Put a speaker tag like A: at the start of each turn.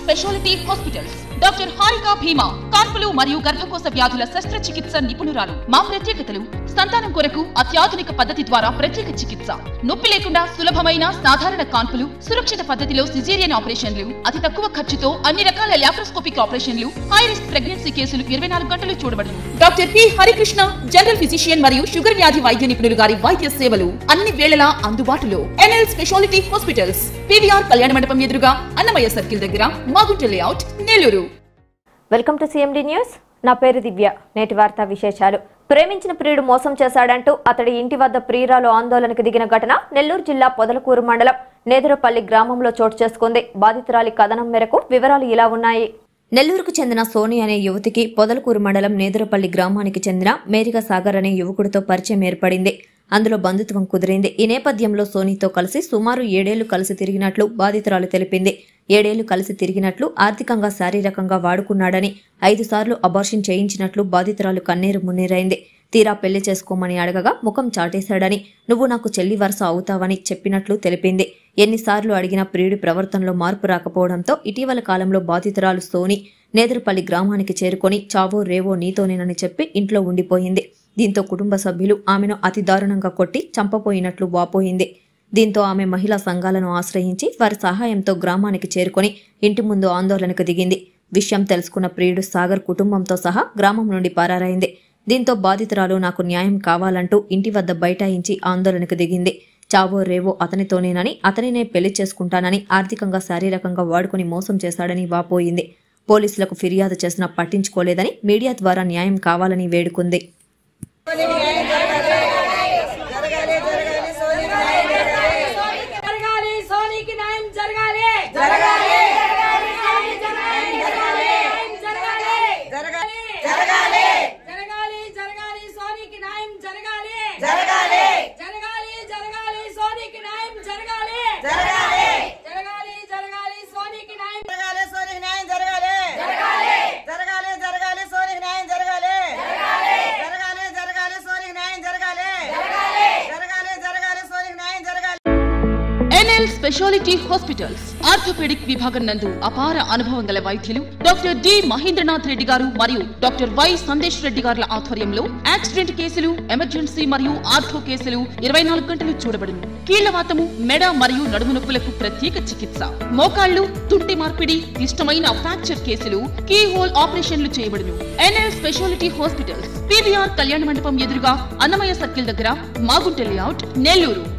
A: speciality hospitals doctor Harika భీమా కాన్పులు మరియు గర్భకోశ వ్యాధుల శస్త్రచికిత్స నిపుణురాలు మా ప్రత్యేకతలు సంతానం కొరకు అత్యాధునిక పద్ధతి ద్వారా ప్రత్యేక చికిత్స నొప్పి లేకుండా సులభమైన సాధారణ కాన్పులు సురక్షిత పద్ధతిలో సిజేరియన్ ఆపరేషన్లు అతి తక్కువ ఖర్చుతో అన్ని రకాల లాప్రోస్కోపిక్ ఆపరేషన్లు హై రిస్క్ ప్రెగ్నెన్సీ కేసులు ఇరవై నాలుగు గంటలు చూడబడును doctor P Harikrishna general physician మరియు షుగర్ వ్యాధి వైద్య నిపుణులు గారి వైద్య సేవలు అన్ని వేళలా అందుబాటులో ఎన్ఎల్ స్పెషాలిటీ హాస్పిటల్స్ పివిఆర్ కళ్యాణ మండపం ఎదురుగా అన్నమయ్య సర్కిల్ దగ్గర Magunta layout Nellore
B: welcome to CMD news నా పేరు దివ్య నేటి వార్తా విశేషాలు ప్రేమించిన ప్రియుడు మోసం చేశాడంటూ అతడి ఇంటి వద్ద ప్రియురాలు ఆందోళనకు దిగిన ఘటన నెల్లూరు జిల్లా పొదలకూరు మండలం నేదురపల్లి గ్రామంలో చోటు చేసుకుంది బాధితురాలి కథనం మేరకు వివరాలు ఇలా ఉన్నాయి నెల్లూరుకు చెందిన సోని అనే యువతికి పొదలకూరు మండలం నేదురపల్లి గ్రామానికి చెందిన మేరిగా సాగర్ అనే యువకుడితో పరిచయం ఏర్పడింది అందులో బంధుత్వం కుదిరింది ఈ నేపథ్యంలో సోనీతో కలిసి సుమారు ఏడేళ్లు కలిసి తిరిగినట్లు బాధితురాలు తెలిపింది ఏడేళ్లు కలిసి తిరిగినట్లు ఆర్థికంగా శారీరకంగా వాడుకున్నాడని ఐదు సార్లు అబార్షన్ చేయించినట్లు బాధితురాలు కన్నీరు మున్నీరైంది తీరా పెళ్లి చేసుకోమని అడగగా ముఖం చాటేశాడని నువ్వు నాకు చెల్లి వరుస అవుతావని చెప్పినట్లు తెలిపింది ఎన్నిసార్లు అడిగినా ప్రియుడి ప్రవర్తనలో మార్పు రాకపోవడంతో ఇటీవల కాలంలో బాధితురాలు సోని నేదురుపల్లి గ్రామానికి చేరుకొని చావో రేవో నీతోనేనని చెప్పి ఇంట్లో ఉండిపోయింది దీంతో కుటుంబ సభ్యులు ఆమెను అతి దారుణంగా కొట్టి చంపపోయినట్లు వాపోయింది దీంతో ఆమె మహిళా సంఘాలను ఆశ్రయించి వారి సహాయంతో గ్రామానికి చేరుకొని ఇంటి ముందు ఆందోళనకు దిగింది విషయం తెలుసుకున్న ప్రియుడు సాగర్ కుటుంబంతో సహా గ్రామం నుండి పారారైంది దీంతో బాధితురాలు నాకు న్యాయం కావాలంటూ ఇంటి వద్ద బైఠాయించి ఆందోళనకు దిగింది చావో రేవో అతనితోనేనని అతనినే పెళ్లి చేసుకుంటానని ఆర్థికంగా శారీరకంగా వాడుకుని మోసం చేశాడని వాపోయింది పోలీసులకు ఫిర్యాదు చేసినా పట్టించుకోలేదని మీడియా ద్వారా న్యాయం కావాలని వేడుకుంది
C: జరగాలి సోనీకి న్యాయం జరగాలి జరగాలి జరగాలి జరగాలి జరగాలి జరగాలి జరగాలి సోనీకి న్యాయం జరగాలి జరగాలి జరగాలి జరగాలి సోనీకి న్యాయం జరగాలి జరగాలి జరగాలి జరగాలి సోనీకి న్యాయం
D: జరగాలి సోనికి న్యాయం జరగాలి జరగాలి జరగాలి సోనికి న్యాయం జరగాలి జరగాలి జరగాలి సోనికి న్యాయం జరగాలి జరగాలి జరగాలి సోనికి న్యాయం జరగాలి
A: ఎన్ఎల్ స్పెషాలిటీ హాస్పిటల్స్ ఆర్థోపెడిక్ విభాగం నందు అపార అనుభవం గల వైద్యులు డాక్టర్ డి మహేంద్రనాథ్ రెడ్డి గారు మరియు డాక్టర్ వై సందేశ్ రెడ్డి గారుల ఆధ్వర్యంలో యాక్సిడెంట్ కేసులు ఎమర్జెన్సీ మరియు ఆర్థో కేసులు ఇరవై నాలుగు గంటలు చూడబడును కీళ్లవాతము మెడ మరియు నడుము నొప్పులకు ప్రత్యేక చికిత్స మోకాళ్లు తుంటి మార్పిడి క్లిష్టమైన ఫ్రాక్చర్ కేసులు కీ హోల్ ఆపరేషన్లు చేయబడును ఎన్ఎల్ స్పెషాలిటీ హాస్పిటల్స్ పివిఆర్ కళ్యాణ మండపం ఎదురుగా అన్నమయ్య సర్కిల్ దగ్గర మాగుంట లేఅవుట్ నెల్లూరు